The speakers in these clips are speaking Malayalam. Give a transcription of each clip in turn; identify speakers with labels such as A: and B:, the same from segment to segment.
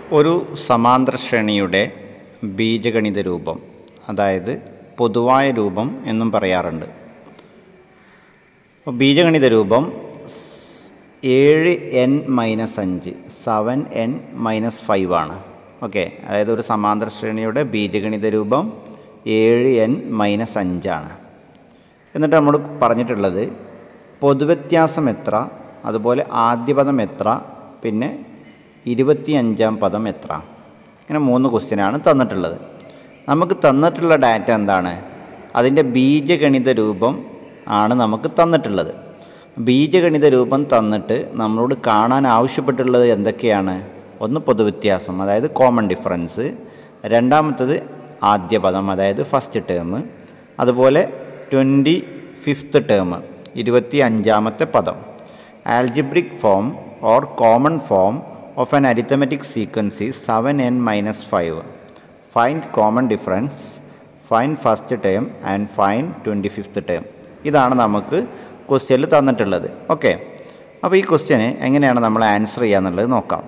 A: ഒരു സമാന്തര ശ്രേണിയുടെ ബീജഗണിത രൂപം അതായത് പൊതുവായ രൂപം എന്നും പറയാറുണ്ട് അപ്പോൾ ബീജഗണിത രൂപം സ് ഏഴ് എൻ മൈനസ് അഞ്ച് സെവൻ എൻ മൈനസ് ഫൈവ് ആണ് ഓക്കെ അതായത് ഒരു സമാന്തര ശ്രേണിയുടെ ബീജഗണിത രൂപം ഏഴ് എൻ മൈനസ് അഞ്ചാണ് എന്നിട്ട് നമ്മൾ പറഞ്ഞിട്ടുള്ളത് പൊതുവ്യത്യാസം എത്ര അതുപോലെ ആദ്യ പദം എത്ര പിന്നെ ഇരുപത്തി അഞ്ചാം പദം എത്ര ഇങ്ങനെ മൂന്ന് ക്വസ്റ്റ്യനാണ് തന്നിട്ടുള്ളത് നമുക്ക് തന്നിട്ടുള്ള ഡാറ്റ എന്താണ് അതിൻ്റെ ബീജഗണിത രൂപം ആണ് നമുക്ക് തന്നിട്ടുള്ളത് ബീജഗണിത രൂപം തന്നിട്ട് നമ്മളോട് കാണാൻ ആവശ്യപ്പെട്ടുള്ളത് എന്തൊക്കെയാണ് ഒന്ന് പൊതുവ്യത്യാസം അതായത് കോമൺ ഡിഫറൻസ് രണ്ടാമത്തത് ആദ്യ പദം അതായത് ഫസ്റ്റ് ടേം അതുപോലെ ട്വൻറ്റി ഫിഫ്ത്ത് ടേം ഇരുപത്തി അഞ്ചാമത്തെ പദം algebraic form or common form of an arithmetic sequence is seven N minus five find common difference find first term and find twenty fifth term ഇതാണ് നമുക്ക് ക്വസ്റ്റ്യനിൽ തന്നിട്ടുള്ളത് ഓക്കെ അപ്പോൾ ഈ ക്വസ്റ്റ്യന് എങ്ങനെയാണ് നമ്മൾ ആൻസർ ചെയ്യുക എന്നുള്ളത് നോക്കാം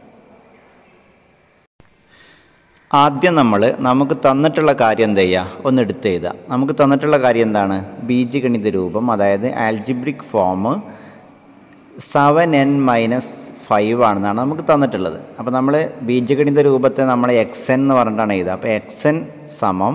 A: ആദ്യം നമ്മൾ നമുക്ക് തന്നിട്ടുള്ള കാര്യം എന്ത് ചെയ്യുക ഒന്ന് എടുത്ത് എഴുതുക നമുക്ക് തന്നിട്ടുള്ള കാര്യം എന്താണ് ബീജഗണിത രൂപം അതായത് algebraic form seven N minus five ആണെന്നാണ് നമുക്ക് തന്നിട്ടുള്ളത് അപ്പോൾ നമ്മൾ ബീജഗണിത രൂപത്തെ നമ്മൾ എക്സ് എൻ എന്ന് പറഞ്ഞിട്ടാണ് എഴുതുക അപ്പോൾ എക്സ് എൻ സമം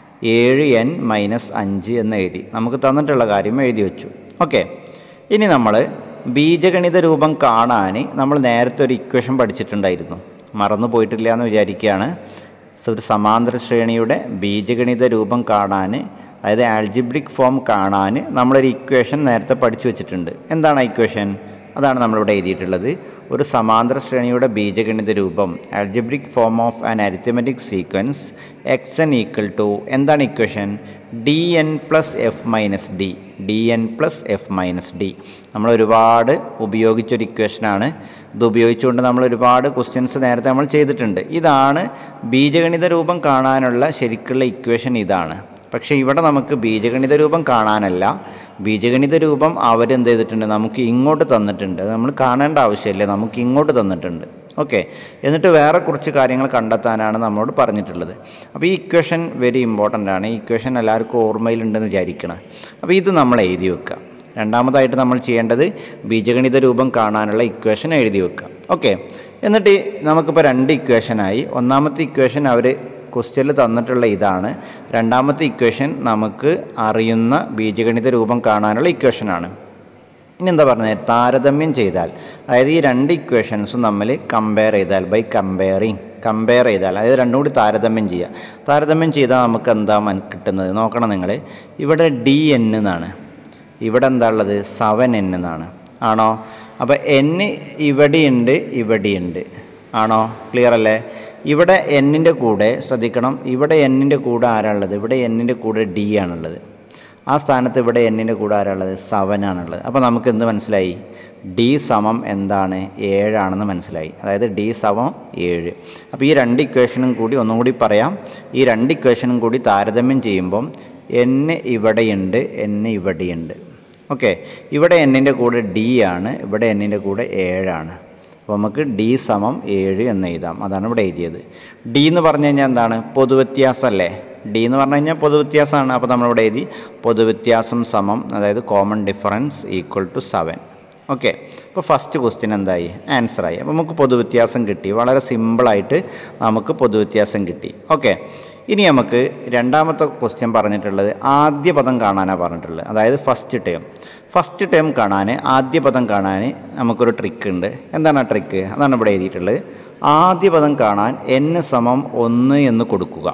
A: ഏഴ് എൻ മൈനസ് അഞ്ച് എന്ന് എഴുതി നമുക്ക് തന്നിട്ടുള്ള കാര്യം എഴുതി വെച്ചു ഓക്കെ ഇനി നമ്മൾ ബീജഗണിത രൂപം കാണാൻ നമ്മൾ നേരത്തെ ഒരു ഇക്വേഷൻ പഠിച്ചിട്ടുണ്ടായിരുന്നു മറന്നു പോയിട്ടില്ല എന്ന് വിചാരിക്കുകയാണ് സോ ഒരു സമാന്തര ശ്രേണിയുടെ ബീജഗണിത രൂപം കാണാൻ അതായത് ആൽജിബ്രിക് ഫോം കാണാൻ നമ്മളൊരു ഇക്വേഷൻ നേരത്തെ പഠിച്ചു വെച്ചിട്ടുണ്ട് എന്താണ് ആ ഇക്വേഷൻ അതാണ് നമ്മളിവിടെ എഴുതിയിട്ടുള്ളത് ഒരു സമാന്തര ശ്രേണിയുടെ ബീജഗണിത രൂപം algebraic form of an arithmetic sequence X N equal to എന്താണ് equation D N plus F minus D D N plus F minus D നമ്മൾ ഒരുപാട് ഉപയോഗിച്ചൊരു ഇക്വേഷനാണ് ഇത് ഉപയോഗിച്ചുകൊണ്ട് നമ്മൾ ഒരുപാട് ക്വസ്റ്റ്യൻസ് നേരത്തെ നമ്മൾ ചെയ്തിട്ടുണ്ട് ഇതാണ് ബീജഗണിത രൂപം കാണാനുള്ള ശരിക്കുള്ള ഇക്വേഷൻ ഇതാണ് പക്ഷേ ഇവിടെ നമുക്ക് ബീജഗണിത രൂപം കാണാനല്ല ബീജഗണിത രൂപം അവരെന്ത് ചെയ്തിട്ടുണ്ട് നമുക്ക് ഇങ്ങോട്ട് തന്നിട്ടുണ്ട് അത് നമ്മൾ കാണേണ്ട ആവശ്യമില്ല നമുക്ക് ഇങ്ങോട്ട് തന്നിട്ടുണ്ട് ഓക്കെ എന്നിട്ട് വേറെ കുറച്ച് കാര്യങ്ങൾ കണ്ടെത്താനാണ് നമ്മളോട് പറഞ്ഞിട്ടുള്ളത് അപ്പോൾ ഈ ഇക്വേഷൻ വെരി ഇമ്പോർട്ടൻ്റ് ആണ് ഈ ഇക്വേഷൻ എല്ലാവർക്കും ഓർമ്മയിലുണ്ടെന്ന് വിചാരിക്കണം അപ്പോൾ ഇത് നമ്മൾ എഴുതി വെക്കുക രണ്ടാമതായിട്ട് നമ്മൾ ചെയ്യേണ്ടത് ബീജഗണിത രൂപം കാണാനുള്ള ഇക്വേഷൻ എഴുതി വെക്കുക ഓക്കെ എന്നിട്ട് നമുക്കിപ്പോൾ രണ്ട് ഇക്വേഷനായി ഒന്നാമത്തെ ഇക്വേഷൻ അവർ ക്വസ്റ്റ്യനിൽ തന്നിട്ടുള്ള ഇതാണ് രണ്ടാമത്തെ ഇക്വേഷൻ നമുക്ക് അറിയുന്ന ബീജഗണിത രൂപം കാണാനുള്ള ഇക്വേഷനാണ് ഇനി എന്താ പറഞ്ഞത് താരതമ്യം ചെയ്താൽ അതായത് ഈ രണ്ട് ഇക്വേഷൻസും തമ്മിൽ കമ്പയർ ചെയ്താൽ ബൈ കമ്പയറിങ് കമ്പയർ ചെയ്താൽ അതായത് രണ്ടും കൂടി താരതമ്യം ചെയ്യുക താരതമ്യം ചെയ്താൽ നമുക്ക് എന്താ മൻ കിട്ടുന്നത് നോക്കണം നിങ്ങൾ ഇവിടെ ഡി എൻ എന്നാണ് ഇവിടെ എന്താ ഉള്ളത് സെവൻ എൻ എന്നാണ് ആണോ അപ്പോൾ എൻ ഇവിടെയുണ്ട് ഇവിടെയുണ്ട് ആണോ ക്ലിയർ അല്ലേ ഇവിടെ എന്നിൻ്റെ കൂടെ ശ്രദ്ധിക്കണം ഇവിടെ എന്നിൻ്റെ കൂടെ ആരാളുള്ളത് ഇവിടെ എന്നിൻ്റെ കൂടെ ഡി ആണുള്ളത് ആ സ്ഥാനത്ത് ഇവിടെ എന്നിൻ്റെ കൂടെ ആരാളുള്ളത് സെവൻ ആണുള്ളത് അപ്പോൾ നമുക്ക് എന്ത് മനസ്സിലായി ഡി സമം എന്താണ് ഏഴാണെന്ന് മനസ്സിലായി അതായത് ഡി സമം ഏഴ് അപ്പോൾ ഈ രണ്ട് ഇക്വേഷനും കൂടി ഒന്നും കൂടി പറയാം ഈ രണ്ട് ഇക്വേഷനും കൂടി താരതമ്യം ചെയ്യുമ്പം എന്ന് ഇവിടെയുണ്ട് എന്ന് ഇവിടെയുണ്ട് ഓക്കെ ഇവിടെ എന്നിൻ്റെ കൂടെ ഡി ആണ് ഇവിടെ എന്നിൻ്റെ കൂടെ ഏഴാണ് അപ്പോൾ നമുക്ക് ഡി സമം ഏഴ് എന്ന് എഴുതാം അതാണ് ഇവിടെ എഴുതിയത് ഡി എന്ന് പറഞ്ഞു കഴിഞ്ഞാൽ എന്താണ് പൊതുവ്യത്യാസമല്ലേ ഡി എന്ന് പറഞ്ഞു കഴിഞ്ഞാൽ പൊതുവ്യത്യാസമാണ് അപ്പോൾ നമ്മളിവിടെ എഴുതി പൊതുവ്യത്യാസം സമം അതായത് common difference equal to seven okay അപ്പോൾ ഫസ്റ്റ് ക്വസ്റ്റ്യൻ എന്തായി ആൻസറായി അപ്പോൾ നമുക്ക് പൊതുവ്യത്യാസം കിട്ടി വളരെ സിമ്പിളായിട്ട് നമുക്ക് പൊതുവ്യത്യാസം കിട്ടി ഓക്കെ ഇനി നമുക്ക് രണ്ടാമത്തെ ക്വസ്റ്റ്യൻ പറഞ്ഞിട്ടുള്ളത് ആദ്യ പദം കാണാനാണ് പറഞ്ഞിട്ടുള്ളത് അതായത് ഫസ്റ്റ് ടേം ഫസ്റ്റ് ടേം കാണാൻ ആദ്യ പദം കാണാൻ നമുക്കൊരു ട്രിക്ക് ഉണ്ട് എന്താണ് ആ ട്രിക്ക് അതാണ് ഇവിടെ എഴുതിയിട്ടുള്ളത് ആദ്യ പദം കാണാൻ എൻ സമം ഒന്ന് എന്ന് കൊടുക്കുക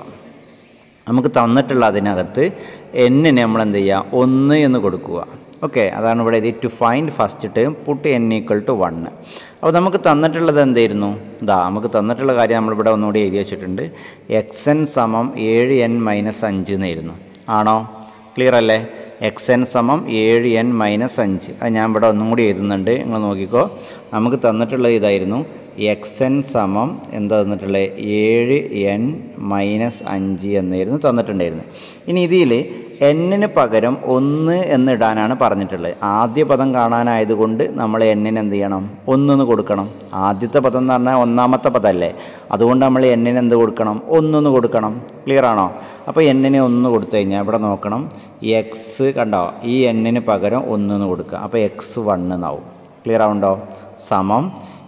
A: നമുക്ക് തന്നിട്ടുള്ള അതിനകത്ത് എന്നിനെ നമ്മൾ എന്ത് ചെയ്യുക ഒന്ന് എന്ന് കൊടുക്കുക ഓക്കെ അതാണ് ഇവിടെ എഴുതി to find first term put N equal to one അപ്പോൾ നമുക്ക് തന്നിട്ടുള്ളത് എന്തായിരുന്നു ഇതാ നമുക്ക് തന്നിട്ടുള്ള കാര്യം നമ്മളിവിടെ ഒന്നുകൂടി എഴുതി വെച്ചിട്ടുണ്ട് എക്സ് എൻ സമം ഏഴ് എൻ മൈനസ് അഞ്ച് എന്നായിരുന്നു ആണോ ക്ലിയർ അല്ലേ എക്സ് എൻ സമം ഏഴ് എൻ മൈനസ് അഞ്ച് അത് ഞാൻ ഇവിടെ ഒന്നും കൂടി എഴുതുന്നുണ്ട് നിങ്ങൾ നോക്കിക്കോ നമുക്ക് തന്നിട്ടുള്ളത് ഇതായിരുന്നു എക്സ് എൻ സമം എന്താ തന്നിട്ടുള്ളത് ഏഴ് എൻ മൈനസ് അഞ്ച് എന്നായിരുന്നു തന്നിട്ടുണ്ടായിരുന്നു ഇനി ഇതിൽ എന്നിന് പകരം ഒന്ന് എന്നിടാനാണ് പറഞ്ഞിട്ടുള്ളത് ആദ്യ പദം കാണാനായതുകൊണ്ട് നമ്മൾ എന്നിന് എന്ത് ചെയ്യണം ഒന്നെന്ന് കൊടുക്കണം ആദ്യത്തെ പദം എന്ന് പറഞ്ഞാൽ ഒന്നാമത്തെ പദമല്ലേ അതുകൊണ്ട് നമ്മൾ എന്നിന് എന്ത് കൊടുക്കണം ഒന്നൊന്ന് കൊടുക്കണം ക്ലിയർ ആണോ അപ്പോൾ എന്നിന് ഒന്ന് കൊടുത്തു കഴിഞ്ഞാൽ ഇവിടെ നോക്കണം എക്സ് കണ്ടോ ഈ എന്നിന് പകരം ഒന്നെന്ന് കൊടുക്കുക അപ്പോൾ എക്സ് വൺ എന്നാവും ക്ലിയർ ആവുണ്ടോ സമം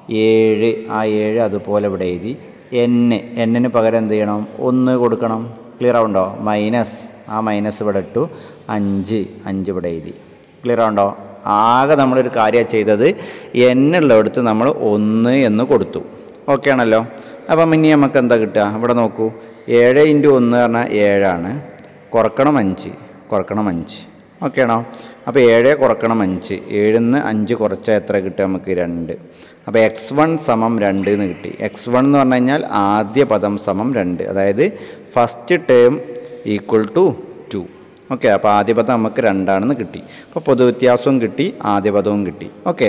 A: ഏഴ് ആ ഏഴ് അതുപോലെ ഇവിടെ എഴുതി എന്ന് എന്നിന് പകരം എന്ത് ചെയ്യണം ഒന്ന് കൊടുക്കണം ക്ലിയർ ആവുണ്ടോ മൈനസ് ആ മൈനസ് ഇവിടെ ഇട്ടു അഞ്ച് അഞ്ച് ഇവിടെ എഴുതി ക്ലിയർ ആവുണ്ടോ ആകെ നമ്മളൊരു കാര്യം ചെയ്തത് എന്നുള്ളിടത്ത് നമ്മൾ ഒന്ന് എന്ന് കൊടുത്തു ഓക്കെ ആണല്ലോ അപ്പം ഇനി നമുക്ക് എന്താ കിട്ടുക ഇവിടെ നോക്കൂ ഏഴ് ഇൻറ്റു ഒന്ന് പറഞ്ഞാൽ ഏഴാണ് കുറക്കണം അഞ്ച് കുറക്കണം അഞ്ച് ഓക്കെ ആണോ അപ്പോൾ ഏഴ് കുറക്കണം അഞ്ച് ഏഴിന്ന് അഞ്ച് കുറച്ചാൽ എത്ര കിട്ടുക നമുക്ക് രണ്ട് അപ്പോൾ എക്സ് വൺ സമം രണ്ട് എന്ന് കിട്ടി എക്സ് വൺ എന്ന് പറഞ്ഞു കഴിഞ്ഞാൽ ആദ്യ പദം സമം രണ്ട് അതായത് first term equal to two okay അപ്പോൾ ആദ്യ പദം നമുക്ക് രണ്ടാണെന്ന് കിട്ടി അപ്പോൾ പൊതുവ്യത്യാസവും കിട്ടി ആദ്യ പദവും കിട്ടി ഓക്കെ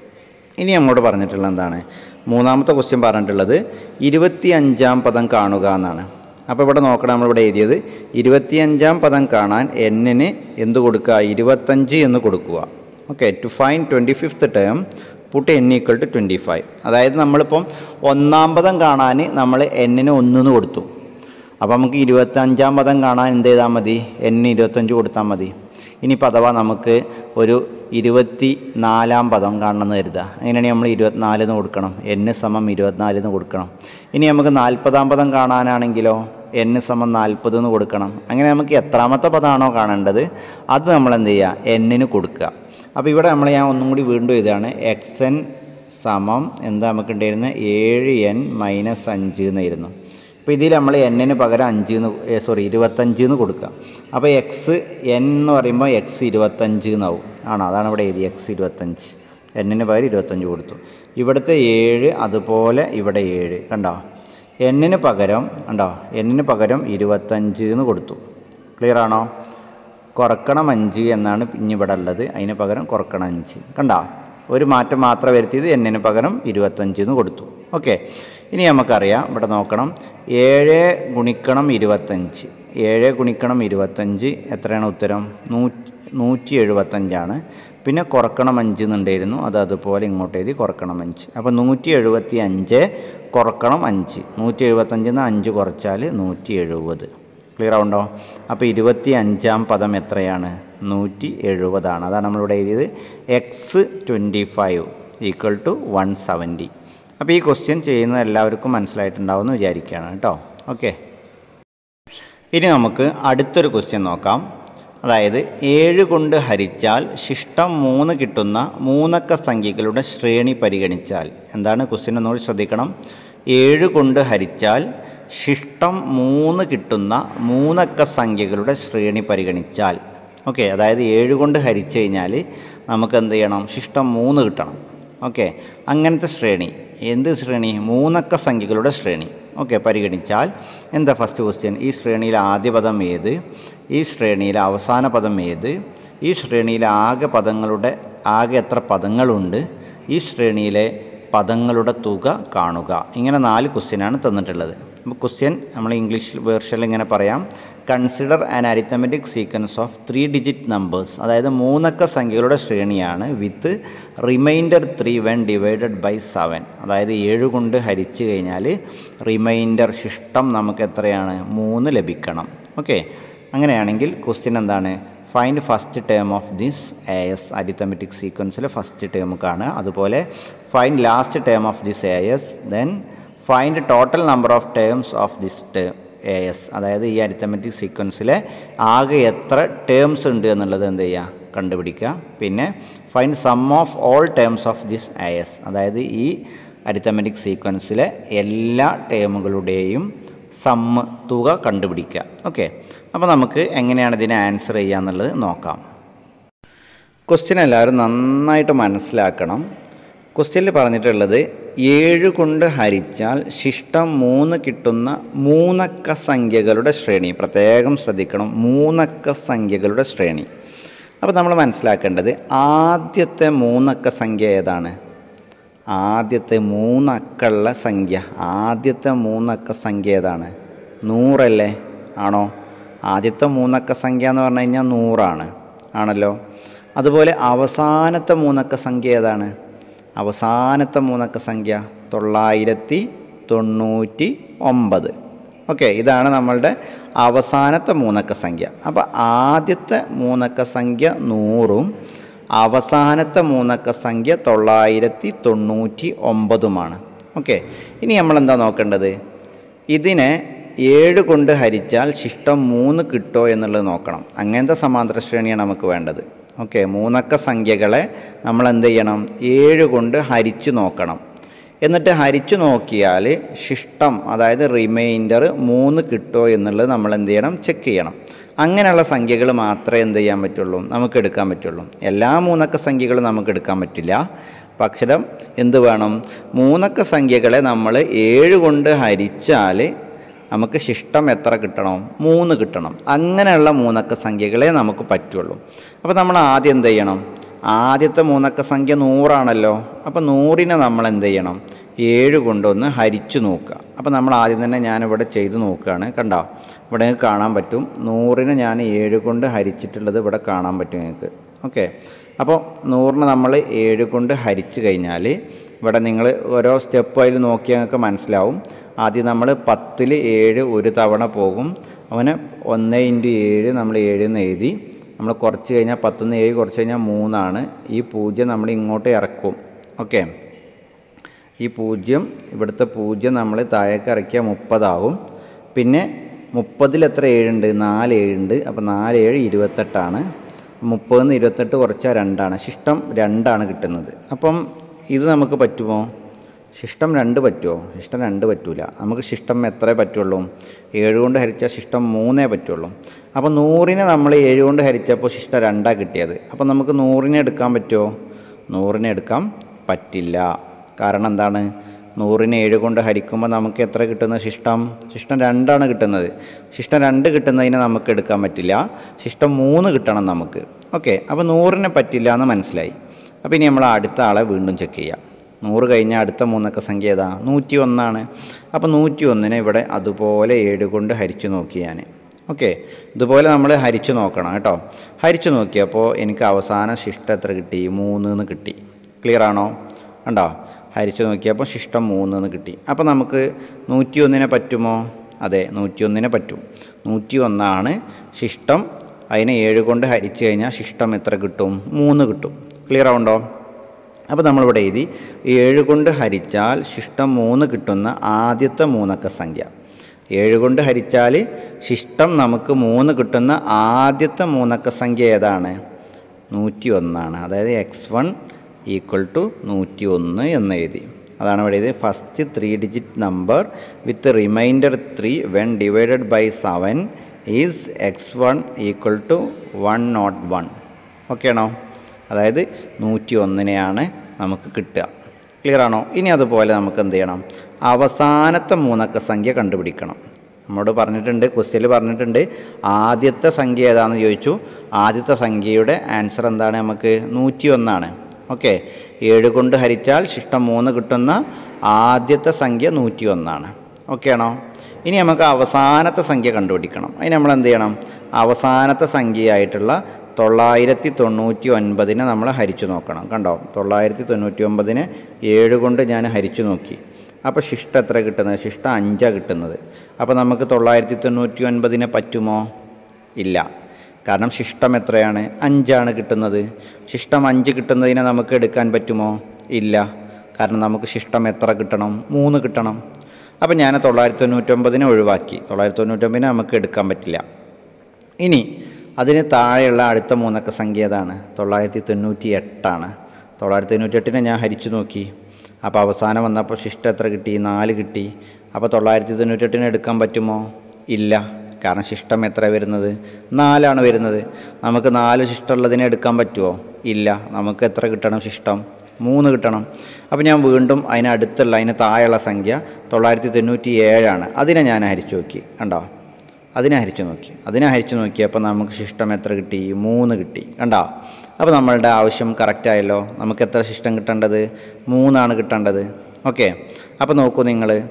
A: ഇനി നമ്മോട് പറഞ്ഞിട്ടുള്ളത് എന്താണ് മൂന്നാമത്തെ ക്വസ്റ്റ്യൻ പറഞ്ഞിട്ടുള്ളത് ഇരുപത്തി അഞ്ചാം പദം കാണുക എന്നാണ് അപ്പോൾ ഇവിടെ നോക്കണം നമ്മളിവിടെ എഴുതിയത് ഇരുപത്തിയഞ്ചാം പദം കാണാൻ എന്നിന് എന്ത് കൊടുക്കുക ഇരുപത്തഞ്ച് എന്ന് കൊടുക്കുക okay to find twenty fifth term put N equal to twenty five അതായത് നമ്മളിപ്പം ഒന്നാം പദം കാണാൻ നമ്മൾ എന്നിന് ഒന്നെന്ന് കൊടുത്തു അപ്പോൾ നമുക്ക് ഇരുപത്തഞ്ചാം പദം കാണാൻ എന്ത് ചെയ്താൽ മതി എന്നിന് ഇരുപത്തഞ്ച് കൊടുത്താൽ മതി ഇനിയിപ്പോൾ അഥവാ നമുക്ക് ഒരു ഇരുപത്തി നാലാം പദം കാണണമെന്ന് കരുതുക അങ്ങനെയാണെങ്കിൽ നമ്മൾ ഇരുപത്തിനാലിന് കൊടുക്കണം എന്ന് സമം ഇരുപത്തിനാലിന് കൊടുക്കണം ഇനി നമുക്ക് നാൽപ്പതാം പദം കാണാനാണെങ്കിലോ എന്ന് സമം നാൽപ്പത് എന്ന് കൊടുക്കണം അങ്ങനെ നമുക്ക് എത്രാമത്തെ പദമാണോ കാണേണ്ടത് അത് നമ്മൾ എന്ത് ചെയ്യുക എന്നിന് കൊടുക്കുക അപ്പോൾ ഇവിടെ നമ്മൾ ഞാൻ ഒന്നും കൂടി വീണ്ടും ഇതാണ് എക്സ് എൻ സമം എന്താ നമുക്ക് ഉണ്ടായിരുന്നത് ഏഴ് എൻ മൈനസ് അഞ്ച് എന്നായിരുന്നു അപ്പോൾ ഇതിൽ നമ്മൾ എന്നിന് പകരം അഞ്ച് എന്ന് സോറി ഇരുപത്തഞ്ച് എന്ന് കൊടുക്കുക അപ്പോൾ എക്സ് എൻ എന്ന് പറയുമ്പോൾ എക്സ് ഇരുപത്തഞ്ച് എന്നാവും ആണോ അതാണ് ഇവിടെ എഴുതി എക്സ് ഇരുപത്തഞ്ച് എന്നിന് പകരം ഇരുപത്തഞ്ച് കൊടുത്തു ഇവിടുത്തെ ഏഴ് അതുപോലെ ഇവിടെ ഏഴ് കണ്ടോ എന്നിന് പകരം കണ്ടോ എന്നിന് പകരം ഇരുപത്തഞ്ച് എന്ന് കൊടുത്തു ക്ലിയർ ആണോ കുറക്കണം അഞ്ച് എന്നാണ് ഇനി ഇവിടെ ഉള്ളത് അതിന് പകരം കുറക്കണം അഞ്ച് കണ്ടോ ഒരു മാറ്റം മാത്രം വരുത്തിയത് എന്നിന് പകരം ഇരുപത്തഞ്ച് എന്ന് കൊടുത്തു ഓക്കെ ഇനി നമുക്കറിയാം ഇവിടെ നോക്കണം ഏഴ് ഗുണിക്കണം ഇരുപത്തഞ്ച് ഏഴ് ഗുണിക്കണം ഇരുപത്തഞ്ച് എത്രയാണ് ഉത്തരം നൂറ്റി നൂറ്റി എഴുപത്തഞ്ചാണ് പിന്നെ കുറക്കണം അഞ്ച് എന്നുണ്ടായിരുന്നു അത് അതുപോലെ ഇങ്ങോട്ട് എഴുതി കുറക്കണം അഞ്ച് അപ്പോൾ നൂറ്റി എഴുപത്തി അഞ്ച് കുറക്കണം അഞ്ച് നൂറ്റി എഴുപത്തഞ്ചിൽ നിന്ന് അഞ്ച് കുറച്ചാൽ നൂറ്റി എഴുപത് ക്ലിയർ ആവുണ്ടോ അപ്പോൾ ഇരുപത്തി അഞ്ചാം പദം എത്രയാണ് നൂറ്റി എഴുപതാണ് അതാണ് നമ്മളിവിടെ എഴുതിയത് X twenty five equal to one seventy അപ്പോൾ ഈ ക്വസ്റ്റ്യൻ ചെയ്യുന്നത് എല്ലാവർക്കും മനസ്സിലായിട്ടുണ്ടാവുമെന്ന് വിചാരിക്കുകയാണ് കേട്ടോ ഓക്കെ ഇനി നമുക്ക് അടുത്തൊരു ക്വസ്റ്റ്യൻ നോക്കാം അതായത് ഏഴ് കൊണ്ട് ഹരിച്ചാൽ ശിഷ്ടം മൂന്ന് കിട്ടുന്ന മൂന്നക്ക സംഖ്യകളുടെ ശ്രേണി പരിഗണിച്ചാൽ എന്താണ് ക്വസ്റ്റ്യൻ ഒന്നുകൂടി ശ്രദ്ധിക്കണം ഏഴ് കൊണ്ട് ഹരിച്ചാൽ ശിഷ്ടം മൂന്ന് കിട്ടുന്ന മൂന്നക്ക സംഖ്യകളുടെ ശ്രേണി പരിഗണിച്ചാൽ ഓക്കെ അതായത് ഏഴ് കൊണ്ട് ഹരിച്ചു കഴിഞ്ഞാൽ നമുക്ക് എന്ത് ചെയ്യണം ശിഷ്ടം മൂന്ന് കിട്ടണം ഓക്കെ അങ്ങനത്തെ ശ്രേണി എന്ത് ശ്രേണി മൂന്നക്ക സംഖ്യകളുടെ ശ്രേണി ഓക്കെ പരിഗണിച്ചാൽ എന്താ ഫസ്റ്റ് ക്വസ്റ്റ്യൻ ഈ ശ്രേണിയിലെ ആദ്യ പദം ഏത് ഈ ശ്രേണിയിലെ അവസാന പദം ഏത് ഈ ശ്രേണിയിലെ ആകെ പദങ്ങളുടെ ആകെ എത്ര പദങ്ങളുണ്ട് ഈ ശ്രേണിയിലെ പദങ്ങളുടെ തുക കാണുക ഇങ്ങനെ നാല് ക്വസ്റ്റ്യനാണ് തന്നിട്ടുള്ളത് അപ്പോൾ ക്വസ്റ്റ്യൻ നമ്മൾ ഇംഗ്ലീഷ് വേർഷനിൽ ഇങ്ങനെ പറയാം consider an arithmetic sequence of three digit numbers അതായത് മൂന്നക്ക സംഖ്യകളുടെ ശ്രേണിയാണ് with remainder three when divided by seven അതായത് ഏഴ് കൊണ്ട് ഹരിച്ചു കഴിഞ്ഞാൽ റിമൈൻഡർ ശിഷ്ടം നമുക്ക് എത്രയാണ് മൂന്ന് ലഭിക്കണം ഓക്കെ അങ്ങനെയാണെങ്കിൽ ക്വസ്റ്റ്യൻ എന്താണ് find first term of this A S arithmetic സീക്വൻസിലെ ഫസ്റ്റ് ടേം കാണുക അതുപോലെ find last term of this A S then find total number of terms of this term A S അതായത് ഈ അരിത്തമെറ്റിക് സീക്വൻസിലെ ആകെ എത്ര ടേംസ് ഉണ്ട് എന്നുള്ളത് എന്ത് ചെയ്യുക കണ്ടുപിടിക്കുക പിന്നെ find sum of all terms of this A S അതായത് ഈ അരിത്തമെറ്റിക് സീക്വൻസിലെ എല്ലാ ടേമുകളുടെയും സമ്മ് തുക കണ്ടുപിടിക്കുക ഓക്കെ അപ്പോൾ നമുക്ക് എങ്ങനെയാണ് ഇതിനെ ആൻസർ ചെയ്യുക എന്നുള്ളത് നോക്കാം ക്വസ്റ്റ്യൻ എല്ലാവരും നന്നായിട്ട് മനസ്സിലാക്കണം ക്വസ്റ്റ്യനിൽ പറഞ്ഞിട്ടുള്ളത് ഏഴ് കൊണ്ട് ഹരിച്ചാൽ ശിഷ്ടം മൂന്ന് കിട്ടുന്ന മൂന്നക്ക സംഖ്യകളുടെ ശ്രേണി പ്രത്യേകം ശ്രദ്ധിക്കണം മൂന്നക്ക സംഖ്യകളുടെ ശ്രേണി അപ്പോൾ നമ്മൾ മനസ്സിലാക്കേണ്ടത് ആദ്യത്തെ മൂന്നക്ക സംഖ്യ ഏതാണ് ആദ്യത്തെ മൂന്നക്കുള്ള സംഖ്യ ആദ്യത്തെ മൂന്നക്ക സംഖ്യ ഏതാണ് നൂറല്ലേ ആണോ ആദ്യത്തെ മൂന്നക്ക സംഖ്യ എന്ന് പറഞ്ഞു കഴിഞ്ഞാൽ നൂറാണ് ആണല്ലോ അതുപോലെ അവസാനത്തെ മൂന്നക്ക സംഖ്യ ഏതാണ് അവസാനത്തെ മൂന്നക്ക സംഖ്യ തൊള്ളായിരത്തി തൊണ്ണൂറ്റി ഒമ്പത് ഓക്കെ ഇതാണ് നമ്മളുടെ അവസാനത്തെ മൂന്നക്ക സംഖ്യ അപ്പോൾ ആദ്യത്തെ മൂന്നക്ക സംഖ്യ നൂറും അവസാനത്തെ മൂന്നക്ക സംഖ്യ തൊള്ളായിരത്തി തൊണ്ണൂറ്റി ഒമ്പതുമാണ് ഓക്കെ ഇനി നമ്മൾ എന്താ നോക്കേണ്ടത് ഇതിനെ ഏഴ് കൊണ്ട് ഹരിച്ചാൽ ശിഷ്ടം മൂന്ന് കിട്ടോ എന്നുള്ളത് നോക്കണം അങ്ങനത്തെ സമാന്തര ശ്രേണിയാണ് നമുക്ക് വേണ്ടത് ഓക്കെ മൂന്നക്ക സംഖ്യകളെ നമ്മൾ എന്ത് ചെയ്യണം ഏഴ് കൊണ്ട് ഹരിച്ചു നോക്കണം എന്നിട്ട് ഹരിച്ചു നോക്കിയാൽ ശിഷ്ടം അതായത് റിമൈൻഡർ മൂന്ന് കിട്ടോ എന്നുള്ളത് നമ്മൾ എന്ത് ചെയ്യണം ചെക്ക് ചെയ്യണം അങ്ങനെയുള്ള സംഖ്യകൾ മാത്രമേ എന്ത് ചെയ്യാൻ പറ്റുള്ളൂ നമുക്ക് എടുക്കാൻ പറ്റുള്ളൂ എല്ലാ മൂന്നക്ക സംഖ്യകളും നമുക്ക് എടുക്കാൻ പറ്റില്ല പക്ഷം എന്ത് വേണം മൂന്നക്ക സംഖ്യകളെ നമ്മൾ ഏഴ് കൊണ്ട് ഹരിച്ചാൽ നമുക്ക് ശിഷ്ടം എത്ര കിട്ടണം മൂന്ന് കിട്ടണം അങ്ങനെയുള്ള മൂന്നക്ക സംഖ്യകളെ നമുക്ക് പറ്റുള്ളൂ അപ്പോൾ നമ്മൾ ആദ്യം എന്ത് ചെയ്യണം ആദ്യത്തെ മൂന്നക്ക സംഖ്യ നൂറാണല്ലോ അപ്പോൾ നൂറിനെ നമ്മൾ എന്ത് ചെയ്യണം ഏഴ് കൊണ്ടൊന്ന് ഹരിച്ചു നോക്കുക അപ്പോൾ നമ്മൾ ആദ്യം തന്നെ ഞാനിവിടെ ചെയ്ത് നോക്കുകയാണ് കണ്ടോ ഇവിടെ നിങ്ങൾക്ക് കാണാൻ പറ്റും നൂറിനെ ഞാൻ ഏഴ് കൊണ്ട് ഹരിച്ചിട്ടുള്ളത് ഇവിടെ കാണാൻ പറ്റും നിങ്ങൾക്ക് ഓക്കെ അപ്പോൾ നൂറിനെ നമ്മൾ ഏഴ് കൊണ്ട് ഹരിച്ചു കഴിഞ്ഞാൽ ഇവിടെ നിങ്ങൾ ഓരോ സ്റ്റെപ്പ് അതിൽ നോക്കിയാൽ നിങ്ങൾക്ക് മനസ്സിലാവും ആദ്യം നമ്മൾ പത്തിൽ ഏഴ് ഒരു തവണ പോകും അവന് ഒന്ന് ഇൻറ്റു ഏഴ് നമ്മൾ ഏഴ് എന്ന് എഴുതി നമ്മൾ കുറച്ച് കഴിഞ്ഞാൽ പത്തുനിന്ന് ഏഴ് കുറച്ച് കഴിഞ്ഞാൽ മൂന്നാണ് ഈ പൂജ്യം നമ്മൾ ഇങ്ങോട്ട് ഇറക്കും ഓക്കെ ഈ പൂജ്യം ഇവിടുത്തെ പൂജ്യം നമ്മൾ താഴേക്ക് ഇറക്കിയാൽ മുപ്പതാവും പിന്നെ മുപ്പതിൽ എത്ര ഏഴുണ്ട് നാല് ഏഴുണ്ട് അപ്പോൾ നാല് ഏഴ് ഇരുപത്തെട്ടാണ് മുപ്പതിൽ നിന്ന് ഇരുപത്തെട്ട് കുറച്ചാൽ രണ്ടാണ് ശിഷ്ടം രണ്ടാണ് കിട്ടുന്നത് അപ്പം ഇത് നമുക്ക് പറ്റുമോ ശിഷ്ടം രണ്ട് പറ്റുമോ ശിഷ്ടം രണ്ട് പറ്റൂല നമുക്ക് ശിഷ്ടം എത്രേ പറ്റുള്ളൂ ഏഴ് കൊണ്ട് ഹരിച്ചാൽ ശിഷ്ടം മൂന്നേ പറ്റുള്ളൂ അപ്പോൾ നൂറിനെ നമ്മൾ ഏഴ് കൊണ്ട് ഹരിച്ചപ്പോൾ ശിഷ്ടം രണ്ടാണ് കിട്ടിയത് അപ്പോൾ നമുക്ക് നൂറിനെ എടുക്കാൻ പറ്റുമോ നൂറിനെ എടുക്കാൻ പറ്റില്ല കാരണം എന്താണ് നൂറിനെ ഏഴ് കൊണ്ട് ഹരിക്കുമ്പോൾ നമുക്ക് എത്ര കിട്ടുന്ന ശിഷ്ടം ശിഷ്ടം രണ്ടാണ് കിട്ടുന്നത് ശിഷ്ടം രണ്ട് കിട്ടുന്നതിനെ നമുക്ക് എടുക്കാൻ പറ്റില്ല ശിഷ്ടം മൂന്ന് കിട്ടണം നമുക്ക് ഓക്കെ അപ്പോൾ നൂറിനെ പറ്റില്ല എന്ന് മനസ്സിലായി അപ്പോൾ ഇനി നമ്മൾ അടുത്ത ആളെ വീണ്ടും ചെക്ക് ചെയ്യാം നൂറ് കഴിഞ്ഞാൽ അടുത്ത മൂന്നക്ക സംഖ്യ ഏതാ നൂറ്റി ഒന്നാണ് അപ്പോൾ നൂറ്റി ഒന്നിനെ ഇവിടെ അതുപോലെ ഏഴ് കൊണ്ട് ഹരിച്ചു നോക്കി ഞാൻ ഓക്കെ ഇതുപോലെ നമ്മൾ ഹരിച്ചു നോക്കണം കേട്ടോ ഹരിച്ചു നോക്കിയപ്പോൾ എനിക്ക് അവസാന ശിഷ്ടം എത്ര കിട്ടി മൂന്ന് എന്ന് കിട്ടി ക്ലിയർ ആണോ കണ്ടോ ഹരിച്ചു നോക്കിയപ്പോൾ ശിഷ്ടം മൂന്ന് എന്ന് കിട്ടി അപ്പോൾ നമുക്ക് നൂറ്റി ഒന്നിനെ പറ്റുമോ അതെ നൂറ്റി ഒന്നിനെ പറ്റും നൂറ്റി ഒന്നാണ് ശിഷ്ടം അതിനെ ഏഴ് കൊണ്ട് ഹരിച്ചു കഴിഞ്ഞാൽ ശിഷ്ടം എത്ര കിട്ടും മൂന്ന് കിട്ടും ക്ലിയർ ആവുണ്ടോ അപ്പോൾ നമ്മളിവിടെ എഴുതി ഏഴ് കൊണ്ട് ഹരിച്ചാൽ ശിഷ്ടം മൂന്ന് കിട്ടുന്ന ആദ്യത്തെ മൂന്നക്ക സംഖ്യ ഏഴ് കൊണ്ട് ഹരിച്ചാൽ ശിഷ്ടം നമുക്ക് മൂന്ന് കിട്ടുന്ന ആദ്യത്തെ മൂന്നക്ക സംഖ്യ ഏതാണ് നൂറ്റി ഒന്നാണ് അതായത് എക്സ് വൺ ഈക്വൽ ടു നൂറ്റി ഒന്ന് എന്ന് എഴുതി അതാണ് ഇവിടെ എഴുതി first three digit number with remainder three when divided by seven is X one equal to one not one okay ആണോ അതായത് നൂറ്റി ഒന്നിനെയാണ് നമുക്ക് കിട്ടുക ക്ലിയർ ആണോ ഇനി അതുപോലെ നമുക്ക് എന്ത് ചെയ്യണം അവസാനത്തെ മൂന്നക്ക സംഖ്യ കണ്ടുപിടിക്കണം നമ്മോട് പറഞ്ഞിട്ടുണ്ട് ക്വസ്റ്റ്യനിൽ പറഞ്ഞിട്ടുണ്ട് ആദ്യത്തെ സംഖ്യ ഏതാണെന്ന് ചോദിച്ചു ആദ്യത്തെ സംഖ്യയുടെ ആൻസർ എന്താണ് നമുക്ക് നൂറ്റി ഒന്നാണ് ഓക്കെ ഏഴ് കൊണ്ട് ഹരിച്ചാൽ ശിഷ്ടം മൂന്ന് കിട്ടുന്ന ആദ്യത്തെ സംഖ്യ നൂറ്റി ഒന്നാണ് ഓക്കെ ആണോ ഇനി നമുക്ക് അവസാനത്തെ സംഖ്യ കണ്ടുപിടിക്കണം അതിന് നമ്മൾ എന്ത് ചെയ്യണം അവസാനത്തെ സംഖ്യയായിട്ടുള്ള തൊള്ളായിരത്തി തൊണ്ണൂറ്റി ഒൻപതിനെ നമ്മൾ ഹരിച്ചു നോക്കണം കണ്ടോ തൊള്ളായിരത്തി തൊണ്ണൂറ്റി ഒമ്പതിനെ ഏഴ് കൊണ്ട് ഞാൻ ഹരിച്ചു നോക്കി അപ്പോൾ ശിഷ്ട എത്ര കിട്ടുന്നത് ശിഷ്ട അഞ്ചാണ് കിട്ടുന്നത് അപ്പോൾ നമുക്ക് തൊള്ളായിരത്തി തൊണ്ണൂറ്റി ഒൻപതിനെ പറ്റുമോ ഇല്ല കാരണം ശിഷ്ടം എത്രയാണ് അഞ്ചാണ് കിട്ടുന്നത് ശിഷ്ടം അഞ്ച് കിട്ടുന്നതിനെ നമുക്ക് എടുക്കാൻ പറ്റുമോ ഇല്ല കാരണം നമുക്ക് ശിഷ്ടം എത്ര കിട്ടണം മൂന്ന് കിട്ടണം അപ്പം ഞാൻ തൊള്ളായിരത്തി തൊണ്ണൂറ്റൊമ്പതിനെ ഒഴിവാക്കി തൊള്ളായിരത്തി തൊണ്ണൂറ്റൊമ്പതിനെ നമുക്ക് എടുക്കാൻ പറ്റില്ല ഇനി അതിന് താഴെയുള്ള അടുത്ത മൂന്നക്ക സംഖ്യ ഏതാണ് തൊള്ളായിരത്തി തൊണ്ണൂറ്റി എട്ടാണ് തൊള്ളായിരത്തി തൊണ്ണൂറ്റി എട്ടിനെ ഞാൻ ഹരിച്ചു നോക്കി അപ്പോൾ അവസാനം വന്നപ്പോൾ ശിഷ്ടം എത്ര കിട്ടി നാല് കിട്ടി അപ്പോൾ തൊള്ളായിരത്തി തൊണ്ണൂറ്റെട്ടിന് എടുക്കാൻ പറ്റുമോ ഇല്ല കാരണം ശിഷ്ടം എത്ര വരുന്നത് നാലാണ് വരുന്നത് നമുക്ക് നാല് ശിഷ്ടമുള്ളതിനെ എടുക്കാൻ പറ്റുമോ ഇല്ല നമുക്ക് എത്ര കിട്ടണം ശിഷ്ടം മൂന്ന് കിട്ടണം അപ്പോൾ ഞാൻ വീണ്ടും അതിനടുത്തുള്ള അതിന് താഴെയുള്ള സംഖ്യ തൊള്ളായിരത്തി തൊണ്ണൂറ്റി ഏഴാണ് അതിനെ ഞാൻ ഹരിച്ചു നോക്കി കണ്ടോ അതിനെ ഹരിച്ചു നോക്കി അതിനെ ഹരിച്ചു നോക്കിയപ്പോൾ നമുക്ക് ശിഷ്ടം എത്ര കിട്ടി മൂന്ന് കിട്ടി കണ്ടോ അപ്പോൾ നമ്മളുടെ ആവശ്യം കറക്റ്റ് ആയല്ലോ നമുക്ക് എത്ര ശിഷ്ടം കിട്ടേണ്ടത് മൂന്നാണ് കിട്ടേണ്ടത് ഓക്കെ അപ്പോൾ നോക്കൂ നിങ്ങൾ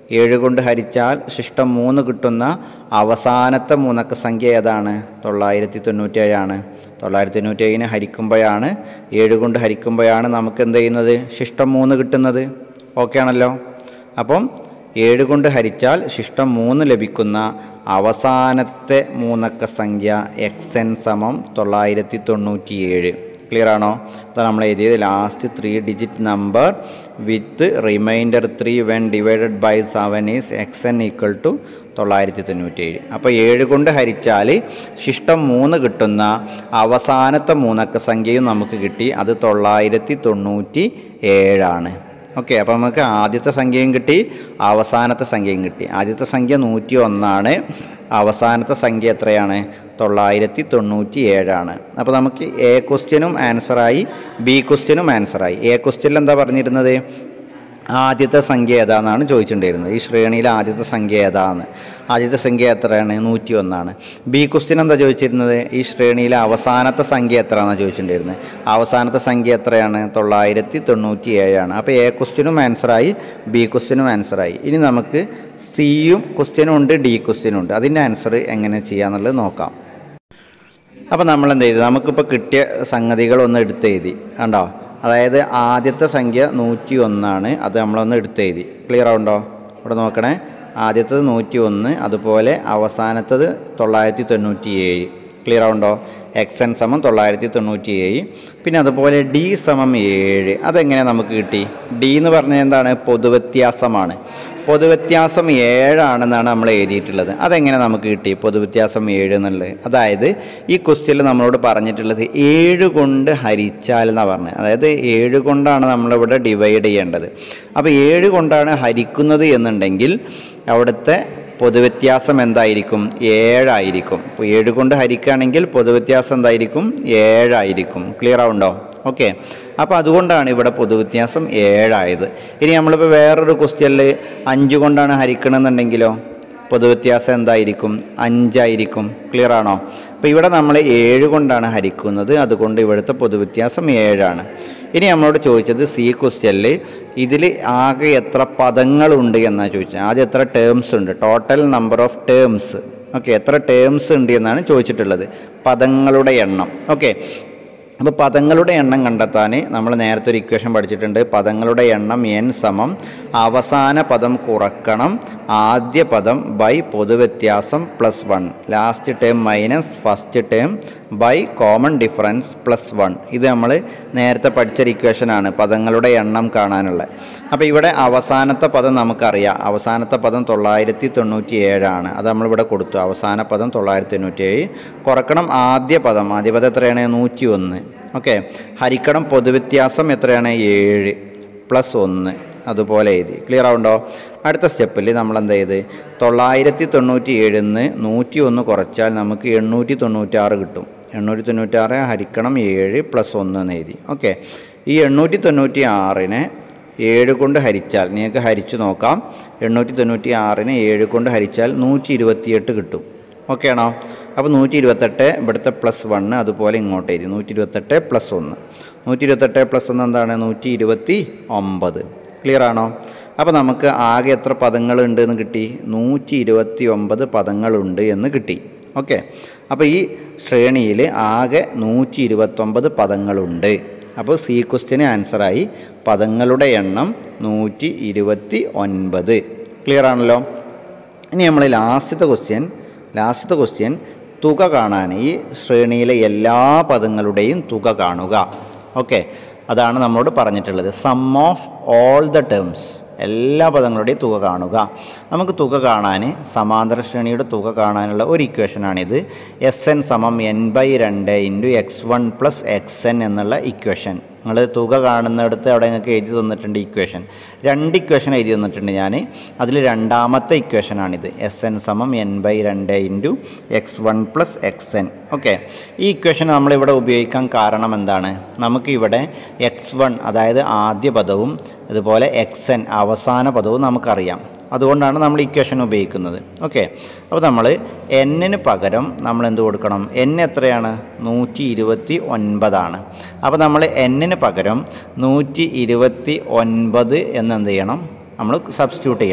A: ഏഴ് കൊണ്ട് ഹരിച്ചാൽ ശിഷ്ടം മൂന്ന് കിട്ടുന്ന അവസാനത്തെ മൂന്നക്ക സംഖ്യ ഏതാണ് തൊള്ളായിരത്തി തൊണ്ണൂറ്റേഴാണ് തൊള്ളായിരത്തി തൊണ്ണൂറ്റേഴിനെ ഹരിക്കുമ്പോഴാണ് ഏഴ് കൊണ്ട് ഹരിക്കുമ്പോഴാണ് നമുക്ക് എന്ത് ചെയ്യുന്നത് ശിഷ്ടം മൂന്ന് കിട്ടുന്നത് ഓക്കെ ആണല്ലോ അപ്പം ഏഴ് കൊണ്ട് ഹരിച്ചാൽ ശിഷ്ടം മൂന്ന് ലഭിക്കുന്ന അവസാനത്തെ മൂന്നക്ക സംഖ്യ എക്സ് എൻ സമം തൊള്ളായിരത്തി തൊണ്ണൂറ്റിയേഴ് ക്ലിയർ ആണോ അതാണ് നമ്മൾ എഴുതിയത് last three digit number with remainder three when divided by seven is X N equal to തൊള്ളായിരത്തി തൊണ്ണൂറ്റേഴ് അപ്പോൾ ഏഴ് കൊണ്ട് ഹരിച്ചാൽ ശിഷ്ടം മൂന്ന് കിട്ടുന്ന അവസാനത്തെ മൂന്നക്ക സംഖ്യയും നമുക്ക് കിട്ടി അത് തൊള്ളായിരത്തി തൊണ്ണൂറ്റി ഏഴാണ് ഓക്കെ അപ്പോൾ നമുക്ക് ആദ്യത്തെ സംഖ്യയും കിട്ടി അവസാനത്തെ സംഖ്യയും കിട്ടി ആദ്യത്തെ സംഖ്യ നൂറ്റി ഒന്നാണ് അവസാനത്തെ സംഖ്യ എത്രയാണ് തൊള്ളായിരത്തി തൊണ്ണൂറ്റി ഏഴാണ് അപ്പോൾ നമുക്ക് എ ക്വസ്റ്റ്യനും ആൻസറായി ബി ക്വസ്റ്റ്യനും ആൻസറായി എ ക്വസ്റ്റ്യനിൽ എന്താ പറഞ്ഞിരുന്നത് ആദ്യത്തെ സംഖ്യ ഏതാണെന്നാണ് ചോദിച്ചിട്ടുണ്ടായിരുന്നത് ഈ ശ്രേണിയിലെ ആദ്യത്തെ സംഖ്യ ഏതാന്ന് ആദ്യത്തെ സംഖ്യ എത്രയാണ് നൂറ്റി ഒന്നാണ് ബി ക്വസ്റ്റ്യൻ എന്താ ചോദിച്ചിരുന്നത് ഈ ശ്രേണിയിലെ അവസാനത്തെ സംഖ്യ എത്രയാണെന്നാണ് ചോദിച്ചിട്ടുണ്ടായിരുന്നത് അവസാനത്തെ സംഖ്യ എത്രയാണ് തൊള്ളായിരത്തി തൊണ്ണൂറ്റി ഏഴാണ് അപ്പോൾ എ ക്വസ്റ്റ്യനും ആൻസറായി ബി ക്വസ്റ്റ്യനും ആൻസറായി ഇനി നമുക്ക് സിയും ക്വസ്റ്റ്യനും ഉണ്ട് ഡി ക്വസ്റ്റ്യനും ഉണ്ട് അതിൻ്റെ ആൻസർ എങ്ങനെ ചെയ്യാന്നുള്ളത് നോക്കാം അപ്പോൾ നമ്മൾ എന്ത് ചെയ്തു നമുക്കിപ്പോൾ കിട്ടിയ സംഗതികൾ ഒന്ന് എടുത്തെഴുതി കണ്ടോ അതായത് ആദ്യത്തെ സംഖ്യ നൂറ്റി ഒന്നാണ് അത് നമ്മളൊന്ന് എടുത്തെഴുതി ക്ലിയർ ആവുണ്ടോ ഇവിടെ നോക്കണേ ആദ്യത്തത് നൂറ്റി ഒന്ന് അതുപോലെ അവസാനത്തത് തൊള്ളായിരത്തി തൊണ്ണൂറ്റി ഏഴ് ക്ലിയർ ആവുണ്ടോ എക്സ് എൻ സമം തൊള്ളായിരത്തി തൊണ്ണൂറ്റി ഏഴ് പിന്നെ അതുപോലെ ഡി സമം ഏഴ് അതെങ്ങനെ നമുക്ക് കിട്ടി ഡി എന്ന് പറഞ്ഞാൽ എന്താണ് പൊതുവ്യത്യാസമാണ് പൊതുവ്യത്യാസം ഏഴാണെന്നാണ് നമ്മൾ എഴുതിയിട്ടുള്ളത് അതെങ്ങനെ നമുക്ക് കിട്ടി പൊതുവ്യത്യാസം ഏഴ് എന്നുള്ളത് അതായത് ഈ ക്വസ്റ്റ്യനിൽ നമ്മളോട് പറഞ്ഞിട്ടുള്ളത് ഏഴ് കൊണ്ട് ഹരിച്ചാൽ എന്നാണ് പറഞ്ഞത് അതായത് ഏഴ് കൊണ്ടാണ് നമ്മളിവിടെ ഡിവൈഡ് ചെയ്യേണ്ടത് അപ്പോൾ ഏഴ് കൊണ്ടാണ് ഹരിക്കുന്നത് എന്നുണ്ടെങ്കിൽ അവിടുത്തെ പൊതുവ്യത്യാസം എന്തായിരിക്കും ഏഴായിരിക്കും ഇപ്പോൾ ഏഴ് കൊണ്ട് ഹരിക്കുകയാണെങ്കിൽ പൊതുവ്യത്യാസം എന്തായിരിക്കും ഏഴായിരിക്കും ക്ലിയർ ആവുണ്ടോ ഓക്കെ അപ്പോൾ അതുകൊണ്ടാണ് ഇവിടെ പൊതുവ്യത്യാസം ഏഴായത് ഇനി നമ്മളിപ്പോൾ വേറൊരു ക്വസ്റ്റ്യനിൽ അഞ്ച് കൊണ്ടാണ് ഹരിക്കണമെന്നുണ്ടെങ്കിലോ പൊതുവ്യത്യാസം എന്തായിരിക്കും അഞ്ചായിരിക്കും ക്ലിയർ ആണോ അപ്പോൾ ഇവിടെ നമ്മൾ ഏഴ് കൊണ്ടാണ് ഹരിക്കുന്നത് അതുകൊണ്ട് ഇവിടുത്തെ പൊതുവ്യത്യാസം ഏഴാണ് ഇനി നമ്മളോട് ചോദിച്ചത് സി ക്വസ്റ്റ്യനിൽ ഇതിൽ ആകെ എത്ര പദങ്ങളുണ്ട് എന്നാണ് ചോദിച്ചത് ആദ്യം എത്ര ടേംസ് ഉണ്ട് total number of terms okay എത്ര ടേംസ് ഉണ്ട് എന്നാണ് ചോദിച്ചിട്ടുള്ളത് പദങ്ങളുടെ എണ്ണം ഓക്കെ അപ്പോൾ പദങ്ങളുടെ എണ്ണം കണ്ടെത്താൻ നമ്മൾ നേരത്തെ ഒരു ഇക്വേഷൻ പഠിച്ചിട്ടുണ്ട് പദങ്ങളുടെ എണ്ണം എൻ സമം അവസാന പദം കുറക്കണം ആദ്യ പദം ബൈ പൊതുവ്യത്യാസം plus one last term minus first term by common difference plus one ഇത് നമ്മൾ നേരത്തെ പഠിച്ചൊരു ഇക്വേഷനാണ് പദങ്ങളുടെ എണ്ണം കാണാനുള്ള അപ്പോൾ ഇവിടെ അവസാനത്തെ പദം നമുക്കറിയാം അവസാനത്തെ പദം തൊള്ളായിരത്തി തൊണ്ണൂറ്റി ഏഴാണ് അത് നമ്മളിവിടെ കൊടുത്തു അവസാന പദം തൊള്ളായിരത്തി തൊണ്ണൂറ്റി ഏഴ് കുറക്കണം ആദ്യ പദം ആദ്യ പദം എത്രയാണ് നൂറ്റി ഒന്ന് ഓക്കെ ഹരിക്കണം പൊതുവ്യത്യാസം എത്രയാണ് ഏഴ് പ്ലസ് ഒന്ന് അതുപോലെ എഴുതി ക്ലിയർ ആവുണ്ടോ അടുത്ത സ്റ്റെപ്പിൽ നമ്മൾ എന്ത് ചെയ്ത് തൊള്ളായിരത്തി തൊണ്ണൂറ്റി ഏഴിന്ന് നൂറ്റി ഒന്ന് കുറച്ചാൽ നമുക്ക് എണ്ണൂറ്റി തൊണ്ണൂറ്റാറ് കിട്ടും എണ്ണൂറ്റി തൊണ്ണൂറ്റാറ് ഹരിക്കണം ഏഴ് പ്ലസ് ഒന്ന് എന്ന് എഴുതി ഓക്കെ ഈ എണ്ണൂറ്റി തൊണ്ണൂറ്റി ആറിനെ ഏഴ് കൊണ്ട് ഹരിച്ചാൽ നിങ്ങൾക്ക് ഹരിച്ചു നോക്കാം എണ്ണൂറ്റി തൊണ്ണൂറ്റി ആറിനെ ഏഴ് കൊണ്ട് ഹരിച്ചാൽ നൂറ്റി ഇരുപത്തിയെട്ട് കിട്ടും ഓക്കെ ആണോ അപ്പോൾ നൂറ്റി ഇരുപത്തെട്ട് ഇവിടുത്തെ പ്ലസ് വണ്ണ് അതുപോലെ ഇങ്ങോട്ട് എഴുതി നൂറ്റി ഇരുപത്തെട്ട് പ്ലസ് ഒന്ന് നൂറ്റി ഇരുപത്തെട്ട് പ്ലസ് ഒന്ന് എന്താണ് നൂറ്റി ഇരുപത്തി ഒമ്പത് ക്ലിയർ ആണോ അപ്പോൾ നമുക്ക് ആകെ എത്ര പദങ്ങളുണ്ട് എന്ന് കിട്ടി നൂറ്റി ഇരുപത്തി ഒമ്പത് പദങ്ങളുണ്ട് എന്ന് കിട്ടി ഓക്കെ അപ്പോൾ ഈ ശ്രേണിയിൽ ആകെ നൂറ്റി ഇരുപത്തൊമ്പത് പദങ്ങളുണ്ട് അപ്പോൾ സി ക്വസ്റ്റ്യന് ആൻസറായി പദങ്ങളുടെ എണ്ണം നൂറ്റി ഇരുപത്തി ഒൻപത് ക്ലിയർ ആണല്ലോ ഇനി നമ്മൾ ലാസ്റ്റത്തെ ക്വസ്റ്റ്യൻ ലാസ്റ്റത്തെ ക്വസ്റ്റ്യൻ തുക കാണാൻ ഈ ശ്രേണിയിലെ എല്ലാ പദങ്ങളുടെയും തുക കാണുക ഓക്കെ അതാണ് നമ്മളോട് പറഞ്ഞിട്ടുള്ളത് sum of all the terms എല്ലാ പദങ്ങളുടെയും തുക കാണുക നമുക്ക് തുക കാണാൻ സമാന്തര ശ്രേണിയുടെ തുക കാണാനുള്ള ഒരു ഇക്വേഷനാണിത് എസ് എൻ സമം എൻ ബൈ രണ്ട് into X one plus X N എന്നുള്ള ഇക്വേഷൻ നിങ്ങൾ തുക കാണുന്നിടത്ത് അവിടെ നിങ്ങൾക്ക് എഴുതി തന്നിട്ടുണ്ട് ഇക്വേഷൻ രണ്ട് ഇക്വേഷൻ എഴുതി തന്നിട്ടുണ്ട് ഞാൻ അതിൽ രണ്ടാമത്തെ ഇക്വേഷനാണിത് എസ് എൻ സമം എൻ ബൈ രണ്ട് into X one plus X N okay ഈ ഇക്വേഷൻ നമ്മളിവിടെ ഉപയോഗിക്കാൻ കാരണം എന്താണ് നമുക്കിവിടെ എക്സ് വൺ അതായത് ആദ്യ പദവും അതുപോലെ എക്സ് എൻ അവസാന പദവും നമുക്കറിയാം അതുകൊണ്ടാണ് നമ്മൾ ഇക്വേഷൻ ഉപയോഗിക്കുന്നത് ഓക്കെ അപ്പോൾ നമ്മൾ എന്നിന് പകരം നമ്മൾ എന്ത് കൊടുക്കണം എൻ എത്രയാണ് നൂറ്റി ഇരുപത്തി ഒൻപതാണ് അപ്പോൾ നമ്മൾ എന്നിന് പകരം നൂറ്റി ഇരുപത്തി ഒൻപത് എന്ന് എന്ത് ചെയ്യണം നമ്മൾ സബ്സ്റ്റിറ്റ്യൂട്ട് ചെയ്യണം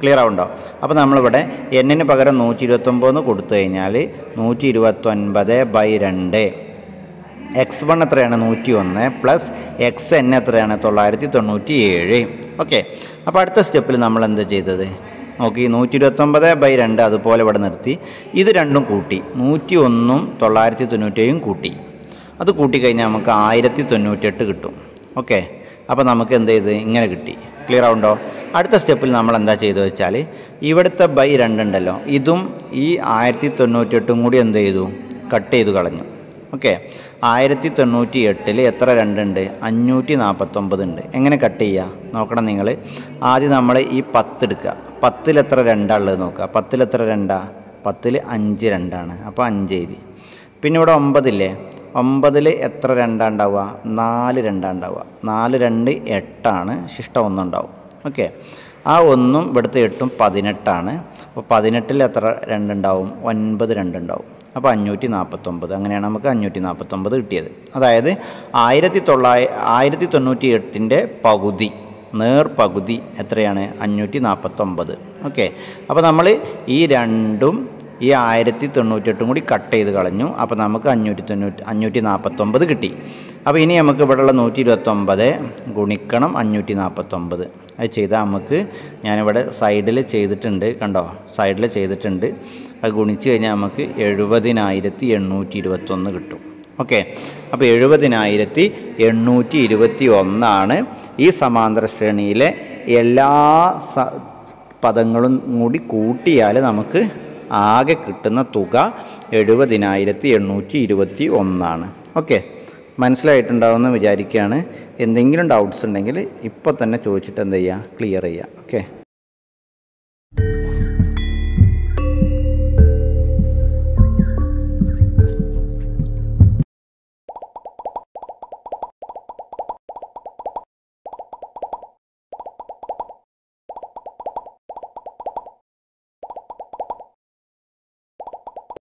A: ക്ലിയർ ആവുണ്ടോ അപ്പോൾ നമ്മളിവിടെ എന്നിന് പകരം നൂറ്റി ഇരുപത്തൊമ്പതെന്ന് കൊടുത്തു കഴിഞ്ഞാൽ നൂറ്റി ഇരുപത്തൊൻപത് ബൈ രണ്ട് എക്സ് വൺ എത്രയാണ് നൂറ്റി ഒന്ന് പ്ലസ് എക്സ് എൻ എത്രയാണ് തൊള്ളായിരത്തി തൊണ്ണൂറ്റി ഏഴ് ഓക്കെ അപ്പോൾ അടുത്ത സ്റ്റെപ്പിൽ നമ്മൾ എന്താ ചെയ്തത് നോക്കി നൂറ്റി ഇരുപത്തൊമ്പത് ബൈ രണ്ട് അതുപോലെ ഇവിടെ നിർത്തി ഇത് രണ്ടും കൂട്ടി നൂറ്റി ഒന്നും തൊള്ളായിരത്തി തൊണ്ണൂറ്റേഴും കൂട്ടി അത് കൂട്ടിക്കഴിഞ്ഞാൽ നമുക്ക് ആയിരത്തി തൊണ്ണൂറ്റെട്ട് കിട്ടും ഓക്കെ അപ്പോൾ നമുക്ക് എന്ത് ചെയ്ത് ഇങ്ങനെ കിട്ടി ക്ലിയർ ആവുണ്ടോ അടുത്ത സ്റ്റെപ്പിൽ നമ്മൾ എന്താ ചെയ്തത് വെച്ചാൽ ഇവിടുത്തെ ബൈ രണ്ടുണ്ടല്ലോ ഇതും ഈ ആയിരത്തി തൊണ്ണൂറ്റെട്ടും കൂടി എന്ത് ചെയ്തു കട്ട് ചെയ്ത് കളഞ്ഞു ഓക്കെ ആയിരത്തി തൊണ്ണൂറ്റി എട്ടിൽ എത്ര രണ്ടുണ്ട് അഞ്ഞൂറ്റി നാൽപ്പത്തൊമ്പത് ഉണ്ട് എങ്ങനെ കട്ട് ചെയ്യുക നോക്കണം നിങ്ങൾ ആദ്യം നമ്മൾ ഈ പത്ത് എടുക്കുക പത്തിൽ എത്ര രണ്ടാണുള്ളത് നോക്കുക പത്തിൽ എത്ര രണ്ടാ പത്തിൽ അഞ്ച് രണ്ടാണ് അപ്പോൾ അഞ്ച് എഴുതി പിന്നെ ഇവിടെ ഒമ്പതില്ലേ ഒമ്പതിൽ എത്ര രണ്ടാ ഉണ്ടാവുക നാല് രണ്ടാ ഉണ്ടാവുക നാല് രണ്ട് എട്ടാണ് ശിഷ്ട ഒന്നുണ്ടാവും ഓക്കെ ആ ഒന്നും ഇവിടുത്തെ എട്ടും പതിനെട്ടാണ് അപ്പോൾ പതിനെട്ടിൽ എത്ര രണ്ടുണ്ടാവും ഒൻപത് രണ്ടുണ്ടാവും അപ്പോൾ അഞ്ഞൂറ്റി നാൽപ്പത്തൊമ്പത് അങ്ങനെയാണ് നമുക്ക് അഞ്ഞൂറ്റി നാൽപ്പത്തൊമ്പത് കിട്ടിയത് അതായത് ആയിരത്തി തൊള്ളായി ആയിരത്തി തൊണ്ണൂറ്റി എട്ടിൻ്റെ പകുതി നേർ പകുതി എത്രയാണ് അഞ്ഞൂറ്റി നാൽപ്പത്തൊമ്പത് ഓക്കെ അപ്പോൾ നമ്മൾ ഈ രണ്ടും ഈ ആയിരത്തി തൊണ്ണൂറ്റെട്ടും കൂടി കട്ട് ചെയ്ത് കളഞ്ഞു അപ്പോൾ നമുക്ക് അഞ്ഞൂറ്റി തൊണ്ണൂറ്റി അഞ്ഞൂറ്റി നാൽപ്പത്തൊമ്പത് കിട്ടി അപ്പോൾ ഇനി നമുക്ക് ഇവിടെയുള്ള നൂറ്റി ഇരുപത്തൊമ്പത് ഗുണിക്കണം അഞ്ഞൂറ്റി നാൽപ്പത്തൊമ്പത് അത് ചെയ്താൽ നമുക്ക് ഞാനിവിടെ സൈഡിൽ ചെയ്തിട്ടുണ്ട് കണ്ടോ സൈഡിൽ ചെയ്തിട്ടുണ്ട് അത് ഗുണിച്ച് കഴിഞ്ഞാൽ നമുക്ക് എഴുപതിനായിരത്തി എണ്ണൂറ്റി ഇരുപത്തൊന്ന് കിട്ടും ഓക്കെ അപ്പോൾ എഴുപതിനായിരത്തി എണ്ണൂറ്റി ഇരുപത്തി ഒന്നാണ് ഈ സമാന്തര ശ്രേണിയിലെ എല്ലാ സ പദങ്ങളും കൂടി കൂട്ടിയാൽ നമുക്ക് ആകെ കിട്ടുന്ന തുക എഴുപതിനായിരത്തി എണ്ണൂറ്റി ഇരുപത്തി ഒന്നാണ് ഓക്കെ മനസ്സിലായിട്ടുണ്ടാവുമെന്ന് വിചാരിക്കുകയാണ് എന്തെങ്കിലും ഡൗട്ട്സ് ഉണ്ടെങ്കിൽ ഇപ്പോൾ തന്നെ ചോദിച്ചിട്ട് എന്ത് ചെയ്യുക ക്ലിയർ ചെയ്യുക ഓക്കെ